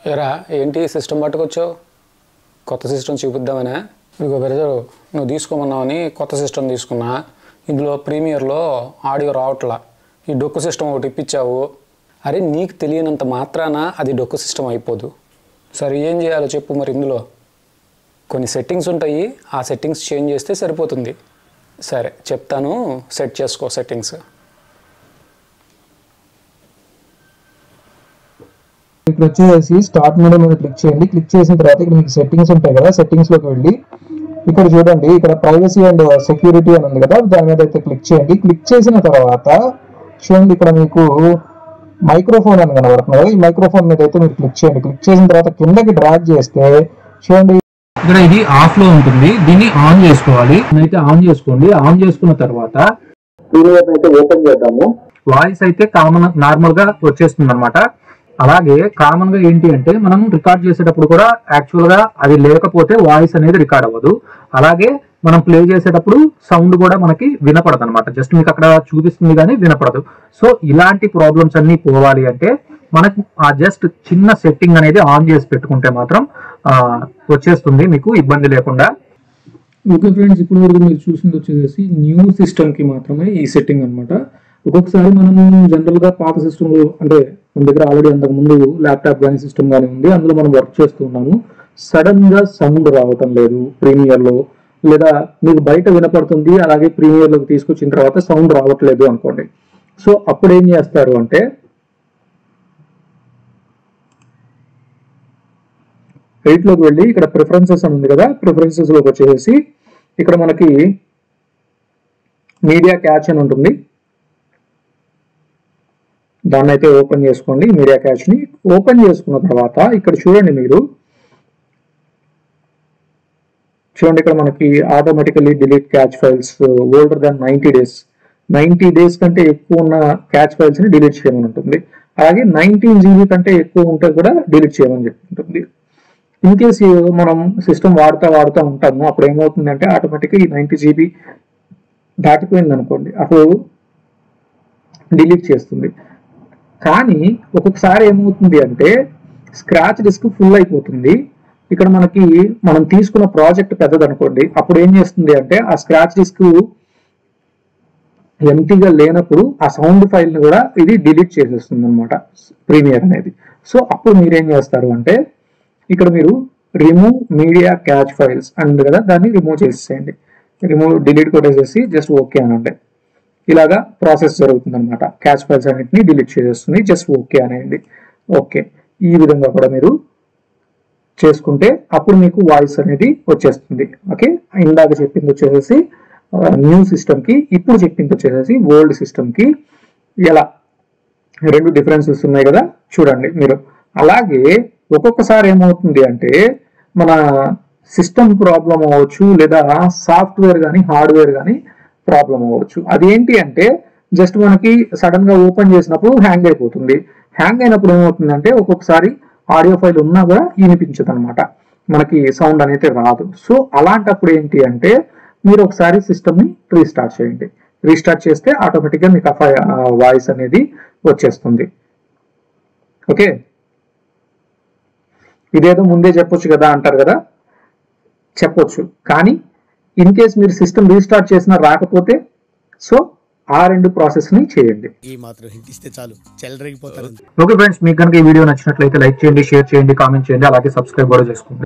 ఏరా ఏంటి సిస్టమ్ పట్టుకొచ్చావు కొత్త సిస్టమ్ చూపిద్దామనే ఇదిగో బ్రదరు నువ్వు తీసుకోమన్నావని కొత్త సిస్టమ్ తీసుకున్నా ఇందులో ప్రీమియర్లో ఆడియో రావట్లా ఈ డొక్కు సిస్టమ్ ఒకటి ఇప్పించావు అరే నీకు తెలియనంత మాత్రాన అది డొక్కు సిస్టమ్ అయిపోదు సరే ఏం చేయాలో చెప్పు మరి ఇందులో కొన్ని సెట్టింగ్స్ ఉంటాయి ఆ సెట్టింగ్స్ చేంజ్ చేస్తే సరిపోతుంది సరే చెప్తాను సెట్ చేసుకో సెట్టింగ్స్ ఇక్కడ వచ్చేసి స్టార్ట్ మెనూ మీద క్లిక్ చేయండి క్లిక్ చేసిన తర్వాత ఇక్కడ మీకు సెట్టింగ్స్ ఉంటాయి కదా సెట్టింగ్స్ లోకి వెళ్ళి ఇక్కడ చూడండి ఇక్కడ ప్రైవసీ అండ్ సెక్యూరిటీ అని ఉంది కదా దాని మీద అయితే క్లిక్ చేయండి క్లిక్ చేసిన తర్వాత చూడండి ఇక్కడ మీకు మైక్రోఫోన్ అని కనబడుతుంది కదా ఈ మైక్రోఫోన్ మీద అయితే మీరు క్లిక్ చేయండి క్లిక్ చేసిన తర్వాత కిందకి డ్రాగ్ చేస్తే చూడండి ఇక్కడ ఇది ఆఫ్ లో ఉంటుంది దీన్ని ఆన్ చేసుకోవాలి అయితే ఆన్ చేసుకోండి ఆన్ చేసుకున్న తర్వాత ప్రీమియర్ అయితే ఓపెన్ చేద్దాము వాయిస్ అయితే కామన్ నార్మల్ గా వచ్చేస్తుంది అనమాట అలాగే కామన్ గా ఏంటి అంటే మనం రికార్డ్ చేసేటప్పుడు కూడా యాక్చువల్ గా అది లేకపోతే వాయిస్ అనేది రికార్డ్ అవ్వదు అలాగే మనం ప్లే చేసేటప్పుడు సౌండ్ కూడా మనకి వినపడదు అనమాట జస్ట్ మీకు అక్కడ చూపిస్తుంది కానీ వినపడదు సో ఇలాంటి ప్రాబ్లమ్స్ అన్ని పోవాలి అంటే మనకు ఆ జస్ట్ చిన్న సెట్టింగ్ అనేది ఆన్ చేసి పెట్టుకుంటే మాత్రం ఆ, వచ్చేస్తుంది మీకు ఇబ్బంది లేకుండా ఓకే ఫ్రెండ్స్ ఇప్పుడు వరకు మీరు చూసింది వచ్చేసి న్యూ సిస్టమ్ కి మాత్రమే ఈ సెట్టింగ్ అన్నమాట ఒక్కొక్కసారి మనం జనరల్ గా పాత సిస్టమ్ అంటే మన దగ్గర ఆల్రెడీ అంతకు ముందు ల్యాప్టాప్ కానీ సిస్టమ్ కానీ ఉంది అందులో మనం వర్క్ చేస్తూ ఉన్నాము సడన్ గా సౌండ్ రావటం లేదు ప్రీమియర్ లో లేదా మీకు బయట వినపడుతుంది అలాగే ప్రీమియర్ లోకి తీసుకొచ్చిన తర్వాత సౌండ్ రావట్లేదు అనుకోండి సో అప్పుడు ఏం చేస్తారు అంటే ఎయిట్ లోకి వెళ్ళి ఇక్కడ ప్రిఫరెన్సెస్ అని ఉంది కదా ప్రిఫరెన్సెస్ లోకి వచ్చేసి ఇక్కడ మనకి మీడియా క్యాచ్ అని ఉంటుంది దాన్ని అయితే ఓపెన్ చేసుకోండి మీడియా క్యాచ్ ని ఓపెన్ చేసుకున్న తర్వాత ఇక్కడ చూడండి మీరు చూడండి ఇక్కడ మనకి automatically delete cache files older than ninety days ninety days కంటే ఎక్కువ ఉన్న క్యాచ్ ఫైల్స్ ని డిలీట్ చేయమని ఉంటుంది అలాగే నైన్టీన్ జీబీ కంటే ఎక్కువ ఉంటే కూడా డిలీట్ చేయమని చెప్తుంటుంది ఇన్ కేస్ మనం సిస్టమ్ వాడుతూ వాడుతూ ఉంటాము అప్పుడు ఏమవుతుందంటే ఆటోమేటిక్గా ఈ నైన్టీ జీబీ దాటిపోయింది అనుకోండి అప్పుడు డిలీట్ చేస్తుంది కానీ ఒక్కొక్కసారి ఏమవుతుంది అంటే స్క్రాచ్ డిస్క్ ఫుల్ అయిపోతుంది ఇక్కడ మనకి మనం తీసుకున్న ప్రాజెక్ట్ పెద్దది అనుకోండి అప్పుడు ఏం చేస్తుంది అంటే ఆ స్క్రాచ్ డిస్క్ ఎంటీగా లేనప్పుడు ఆ సౌండ్ ఫైల్ ని కూడా ఇది డిలీట్ చేసేస్తుంది అనమాట ప్రీమియర్ అనేది సో అప్పుడు మీరు ఏం చేస్తారు అంటే ఇక్కడ మీరు రిమూవ్ మీడియా క్యాచ్ ఫైల్స్ అని ఉంది కదా దాన్ని రిమూవ్ చేసేసేయండి రిమూవ్ డిలీట్ కొట్టేసేసి జస్ట్ ఓకే అనండి ఇలాగా ప్రాసెస్ జరుగుతుంది అనమాట క్యాచ్ ఫైల్స్ అన్నింటినీ డిలీట్ చేసేస్తుంది జస్ట్ ఓకే అనేయండి ఓకే ఈ విధంగా కూడా మీరు చేసుకుంటే అప్పుడు మీకు వాయిస్ అనేది వచ్చేస్తుంది ఓకే ఇందాక చెప్పింది వచ్చేసేసి న్యూ సిస్టమ్ కి ఇప్పుడు చెప్పింది వచ్చేసేసి ఓల్డ్ సిస్టమ్ కి ఎలా రెండు డిఫరెన్సెస్ ఉన్నాయి కదా చూడండి మీరు అలాగే ఒక్కొక్కసారి ఏమవుతుంది అంటే మన సిస్టమ్ ప్రాబ్లం అవ్వచ్చు లేదా సాఫ్ట్వేర్ కానీ హార్డ్వేర్ కానీ ప్రాబ్లం అవ్వచ్చు అదేంటి అంటే జస్ట్ మనకి సడన్ గా ఓపెన్ చేసినప్పుడు హ్యాంగ్ అయిపోతుంది హ్యాంగ్ అయినప్పుడు ఏమవుతుందంటే ఒక్కొక్కసారి ఆడియో ఫైల్ ఉన్నా కూడా వినిపించదు అనమాట మనకి సౌండ్ అనేది రాదు సో అలాంటప్పుడు ఏంటి అంటే మీరు ఒకసారి సిస్టమ్ ని రీస్టార్ట్ చేయండి రీస్టార్ట్ చేస్తే ఆటోమేటిక్ గా మీకు ఆ వాయిస్ అనేది వచ్చేస్తుంది ఓకే ఇదేదో ముందే చెప్పొచ్చు కదా అంటారు కదా చెప్పొచ్చు కానీ ఇన్ కేస్ మీరు సిస్టమ్ రీస్టార్ట్ చేసినా రాకపోతే సో ఆ రెండు ప్రాసెస్ ని చేయండి ఈ మాత్రం హింట్ ఇస్తే చాలు చెలరేగిపోతారు ఓకే ఫ్రెండ్స్ మీకు కనుక ఈ వీడియో నచ్చినట్లయితే లైక్ చేయండి షేర్ చేయండి కామెంట్ చేయండి అలాగే సబ్స్క్రైబ్ కూడా చేసుకోండి